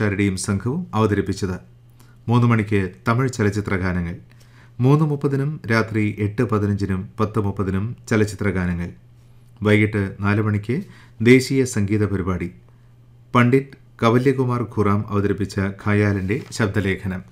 തുഷാരുടെയും സംഘവും അവതരിപ്പിച്ചത് മൂന്ന് മണിക്ക് തമിഴ് ചലച്ചിത്ര ഗാനങ്ങൾ മൂന്ന് മുപ്പതിനും രാത്രി എട്ട് പതിനഞ്ചിനും പത്ത് മുപ്പതിനും ചലച്ചിത്ര ഗാനങ്ങൾ വൈകിട്ട് നാല് മണിക്ക് ദേശീയ സംഗീത പരിപാടി പണ്ഡിറ്റ് കവല്യകുമാർ ഖുറാം അവതരിപ്പിച്ച ഖയാലിന്റെ ശബ്ദലേഖനം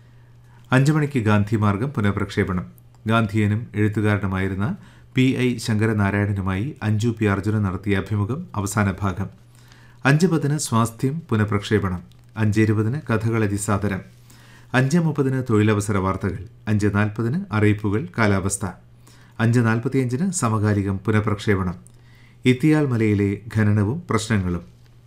അഞ്ചു മണിക്ക് ഗാന്ധിമാർഗം പുനഃപ്രക്ഷേപണം ഗാന്ധിയനും എഴുത്തുകാരനുമായിരുന്ന പി ഐ ശങ്കരനാരായണനുമായി അഞ്ജു പി അർജുനൻ നടത്തിയ അഭിമുഖം അവസാന ഭാഗം അഞ്ച് പതിന് സ്വാസ്ഥ്യം പുനഃപ്രക്ഷേപണം അഞ്ച് ഇരുപതിന് കഥകളതി സാദരം അഞ്ച് മുപ്പതിന് തൊഴിലവസര വാർത്തകൾ അഞ്ച് നാൽപ്പതിന് അറിയിപ്പുകൾ കാലാവസ്ഥ അഞ്ച് നാൽപ്പത്തിയഞ്ചിന് സമകാലികം പുനഃപ്രക്ഷേപണം ഇത്തിയാൽ മലയിലെ ഖനനവും പ്രശ്നങ്ങളും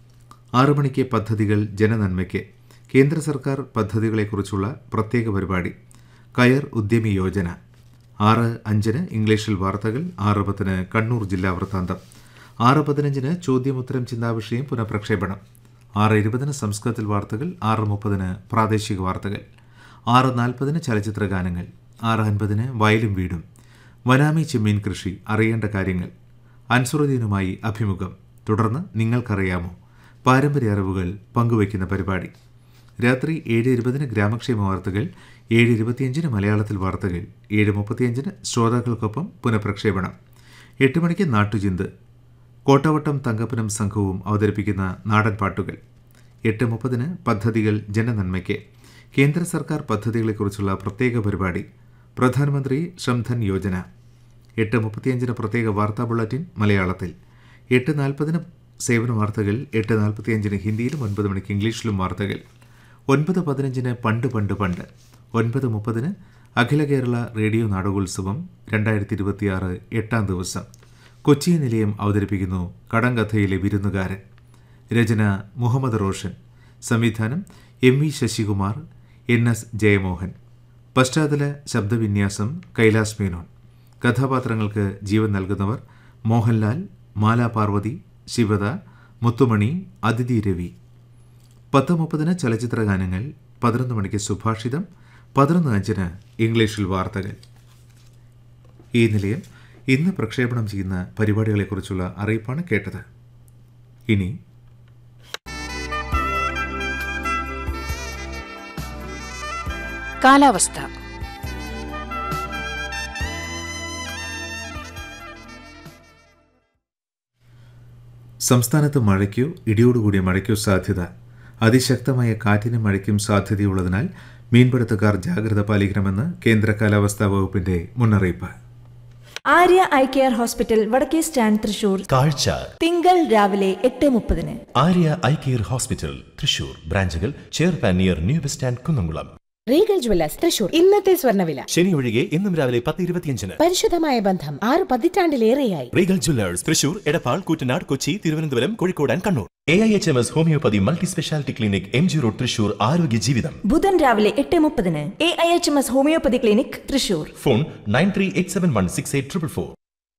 ആറു മണിക്ക് പദ്ധതികൾ ജനനന്മയ്ക്ക് കേന്ദ്ര സർക്കാർ പദ്ധതികളെക്കുറിച്ചുള്ള പ്രത്യേക പരിപാടി കയർ ഉദ്യമി യോജന ആറ് അഞ്ചിന് ഇംഗ്ലീഷിൽ വാർത്തകൾ ആറ് പത്തിന് കണ്ണൂർ ജില്ലാ വൃത്താന്തം ആറ് പതിനഞ്ചിന് ചോദ്യമുത്തരം ചിന്താവിഷയം പുനഃപ്രക്ഷേപണം ആറ് ഇരുപതിന് സംസ്കൃതത്തിൽ വാർത്തകൾ ആറ് മുപ്പതിന് പ്രാദേശിക വാർത്തകൾ ആറ് നാൽപ്പതിന് ചലച്ചിത്ര ഗാനങ്ങൾ ആറ് അൻപതിന് വയലും വീടും വനാമി ചെമ്മീൻ കൃഷി അറിയേണ്ട കാര്യങ്ങൾ അൻസുറുദ്ദീനുമായി അഭിമുഖം തുടർന്ന് നിങ്ങൾക്കറിയാമോ പാരമ്പര്യ അറിവുകൾ പങ്കുവയ്ക്കുന്ന പരിപാടി രാത്രി ഏഴ് ഇരുപതിന് ഗ്രാമക്ഷേമ വാർത്തകൾ ഏഴ് ഇരുപത്തിയഞ്ചിന് മലയാളത്തിൽ വാർത്തകൾ ഏഴ് മുപ്പത്തിയഞ്ചിന് ശ്രോതാക്കൾക്കൊപ്പം പുനഃപ്രക്ഷേപണം എട്ട് മണിക്ക് നാട്ടുചിന്ത് കോട്ടവട്ടം തങ്കപ്പനും സംഘവും അവതരിപ്പിക്കുന്ന നാടൻ പാട്ടുകൾ എട്ട് മുപ്പതിന് പദ്ധതികൾ ജനനന്മയ്ക്ക് കേന്ദ്ര സർക്കാർ പദ്ധതികളെക്കുറിച്ചുള്ള പ്രത്യേക പരിപാടി പ്രധാനമന്ത്രി ശ്രംധൻ യോജന എട്ട് മുപ്പത്തിയഞ്ചിന് പ്രത്യേക വാർത്താ ബുള്ളറ്റിൻ മലയാളത്തിൽ എട്ട് നാൽപ്പതിന് സേവന വാർത്തകൾ എട്ട് നാൽപ്പത്തിയഞ്ചിന് ഹിന്ദിയിലും ഒൻപത് മണിക്ക് ഇംഗ്ലീഷിലും വാർത്തകൾ ഒൻപത് പതിനഞ്ചിന് പണ്ട് പണ്ട് പണ്ട് ഒൻപത് മുപ്പതിന് അഖില കേരള റേഡിയോ നാടകോത്സവം രണ്ടായിരത്തി ഇരുപത്തിയാറ് എട്ടാം ദിവസം കൊച്ചി നിലയം അവതരിപ്പിക്കുന്നു കടങ്കഥയിലെ വിരുന്നുകാരൻ രചന മുഹമ്മദ് റോഷൻ സംവിധാനം M V Sasikumar N S Jayamohan പശ്ചാത്തല ശബ്ദവിന്യാസം കൈലാസ് മേനോൻ കഥാപാത്രങ്ങൾക്ക് ജീവൻ നൽകുന്നവർ മോഹൻലാൽ മാലാ പാർവതി ശിവദ മുത്തുമണി അതിഥി രവി പത്ത് മുപ്പതിന് ചലച്ചിത്ര ഗാനങ്ങൾ പതിനൊന്ന് മണിക്ക് സുഭാഷിതം പതിനൊന്ന് അഞ്ചിന് ഇംഗ്ലീഷിൽ വാർത്തകൾ ഈ നിലയം ഇന്ന് പ്രക്ഷേപണം ചെയ്യുന്ന പരിപാടികളെക്കുറിച്ചുള്ള അറിയിപ്പാണ് കേട്ടത് ഇനി കാലാവസ്ഥ സംസ്ഥാനത്ത് മഴയ്ക്കോ ഇടിയോടുകൂടിയ മഴയ്ക്കോ സാധ്യത അതിശക്തമായ കാറ്റിനും മഴയ്ക്കും സാധ്യതയുള്ളതിനാൽ മീൻപിടുത്തക്കാർ ജാഗ്രത പാലിക്കണമെന്ന് കേന്ദ്ര കാലാവസ്ഥാ വകുപ്പിന്റെ മുന്നറിയിപ്പ് ആര്യ ഐ കെയർ ഹോസ്പിറ്റൽ വടക്കേ സ്റ്റാൻഡ് തൃശൂർ കാഴ്ച തിങ്കൾ രാവിലെ എട്ട് മുപ്പതിന് Arya eye care hospital Thrissur ബ്രാഞ്ചുകൾ ചെയർപാൻ near new bus stand Kunnamkulam Regal Jewellers Thrissur ഇന്നത്തെ സ്വർണ്ണവില ശനി ഒഴികെ ഇന്നും രാവിലെ പത്ത് ഇരുപത്തിയഞ്ചിന് പരിശുദ്ധമായ ബന്ധം ആറ് പതിറ്റാണ്ടിലേറെയായി Regal Jewellers Thrissur Edappal Koottanad Kochi Thiruvananthapuram Kozhikode and Kannur A I H M S homeopathy multi speciality clinic M G road Thrissur ആരോഗ്യ ജീവിതം ബുധൻ രാവിലെ എട്ട് മുപ്പതിന് A I H M S homeopathy clinic Thrissur phone nine three eight seven one six eight triple four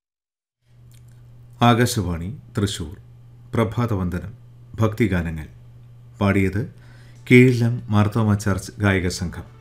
Akashvani Thrissur പ്രഭാതവന്ദനം ഭക്തിഗാനങ്ങൾ പാടിയത് കീഴിലം മാർത്തോമ ചർച്ച് ഗായക സംഘം